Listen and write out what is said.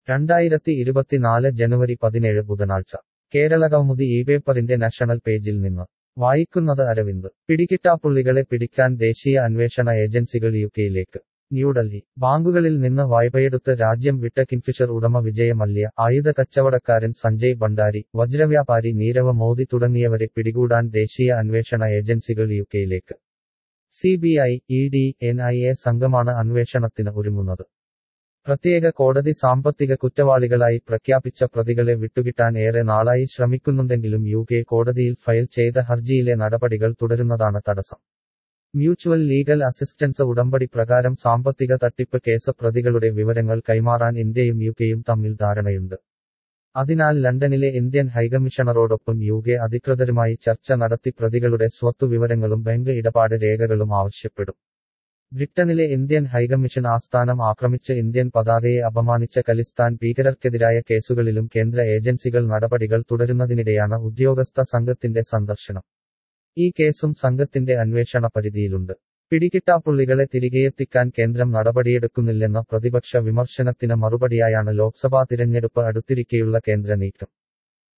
രണ്ടായിരത്തി ഇരുപത്തിനാല് ജനുവരി പതിനേഴ് ബുധനാഴ്ച കേരള കൗമുദി ഈ പേപ്പറിന്റെ നാഷണൽ പേജിൽ നിന്ന് വായിക്കുന്നത് അരവിന്ദ് പിടികിട്ടാപ്പുള്ളികളെ പിടിക്കാൻ ദേശീയ അന്വേഷണ ഏജൻസികൾ യുകെയിലേക്ക് ന്യൂഡൽഹി ബാങ്കുകളിൽ നിന്ന് വായ്പയെടുത്ത് രാജ്യം വിട്ട കിങ്ഫിഷർ ഉടമ വിജയ മല്യ ആയുധ കച്ചവടക്കാരൻ സഞ്ജയ് ഭണ്ഡാരി വജ്രവ്യാപാരി നീരവ് മോദി തുടങ്ങിയവരെ പിടികൂടാൻ ദേശീയ അന്വേഷണ ഏജൻസികൾ യുകെയിലേക്ക് CBI E D N I A സംഘമാണ് അന്വേഷണത്തിന് ഒരുങ്ങുന്നത് പ്രത്യേക കോടതി സാമ്പത്തിക കുറ്റവാളികളായി പ്രഖ്യാപിച്ച പ്രതികളെ വിട്ടുകിട്ടാൻ ഏറെ നാളായി ശ്രമിക്കുന്നുണ്ടെങ്കിലും യു കെ കോടതിയിൽ ഫയൽ ചെയ്ത ഹർജിയിലെ നടപടികൾ തുടരുന്നതാണ് തടസ്സം മ്യൂച്വൽ ലീഗൽ അസിസ്റ്റൻസ് ഉടമ്പടി പ്രകാരം സാമ്പത്തിക തട്ടിപ്പ് കേസ് പ്രതികളുടെ വിവരങ്ങൾ കൈമാറാൻ ഇന്ത്യയും യുകെയും തമ്മിൽ ധാരണയുണ്ട് അതിനാൽ ലണ്ടനിലെ ഇന്ത്യൻ ഹൈക്കമ്മീഷണറോടൊപ്പം യു കെ അധികൃതരുമായി ചർച്ച നടത്തി പ്രതികളുടെ സ്വത്തു വിവരങ്ങളും ബാങ്ക് ഇടപാട് രേഖകളും ആവശ്യപ്പെടും ബ്രിട്ടനിലെ ഇന്ത്യൻ ഹൈക്കമ്മീഷൻ ആസ്ഥാനം ആക്രമിച്ച് ഇന്ത്യൻ പതാകയെ അപമാനിച്ച ഖലിസ്ഥാൻ ഭീകരർക്കെതിരായ കേസുകളിലും കേന്ദ്ര ഏജൻസികൾ നടപടികൾ തുടരുന്നതിനിടെയാണ് ഉദ്യോഗസ്ഥ സംഘത്തിന്റെ സന്ദർശനം ഈ കേസും സംഘത്തിന്റെ അന്വേഷണ പരിധിയിലുണ്ട് പിടികിട്ടാപ്പുള്ളികളെ തിരികെയെത്തിക്കാൻ കേന്ദ്രം നടപടിയെടുക്കുന്നില്ലെന്ന പ്രതിപക്ഷ വിമർശനത്തിന് മറുപടിയായാണ് ലോക്സഭാ തിരഞ്ഞെടുപ്പ് അടുത്തിരിക്കെയുള്ള കേന്ദ്ര നീക്കം